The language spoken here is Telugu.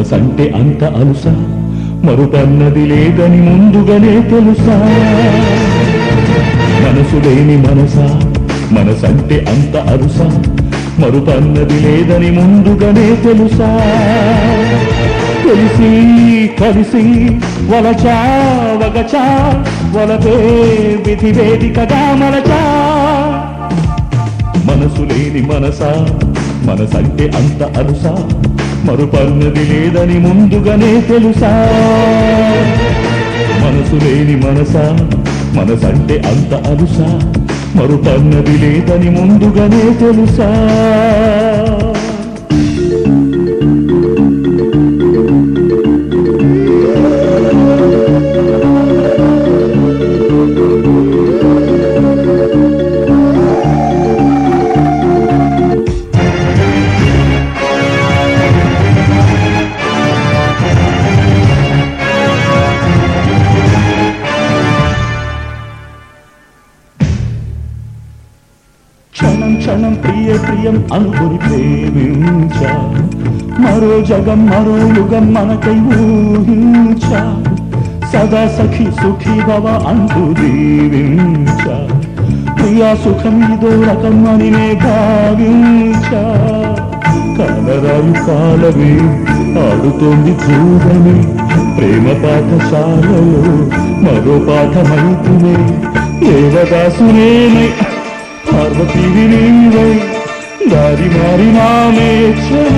మనసంటే అంత అలుసా మరుపన్నది లేదని ముందుగానే తెలుసా మనసు లేని మనసా మనసంటే అంత అరుసా మరుపన్నది లేదని ముందుగానే తెలుసా తెలిసి కలిసి వలచా వగచా వలపే విధి వేదికగా మలచా మనసు లేని మనసా మనసంటే అంత అరుసా మరుపన్నది లేదని ముందుగానే తెలుసా మనసు లేని మనసా మనసంటే అంత అరుసా మరుపన్నది లేదని ముందుగానే తెలుసా క్షణం క్షణం ప్రియ ప్రియం అనుకుని ప్రేమించా మరో జగం మరో యుగం మనకై ఊహించా సదా సఖి సుఖీ భవ అంటూ దీవించా ప్రియా సుఖం ఇదో రకం అని నే భావించా కాలరాయు కాలమే ఆడుతోంది చూడని ప్రేమ పాఠశాలలో మరో పాఠమైతునే దేవదాసునేనై పార్వతీవి నీవై దారి మారి నామే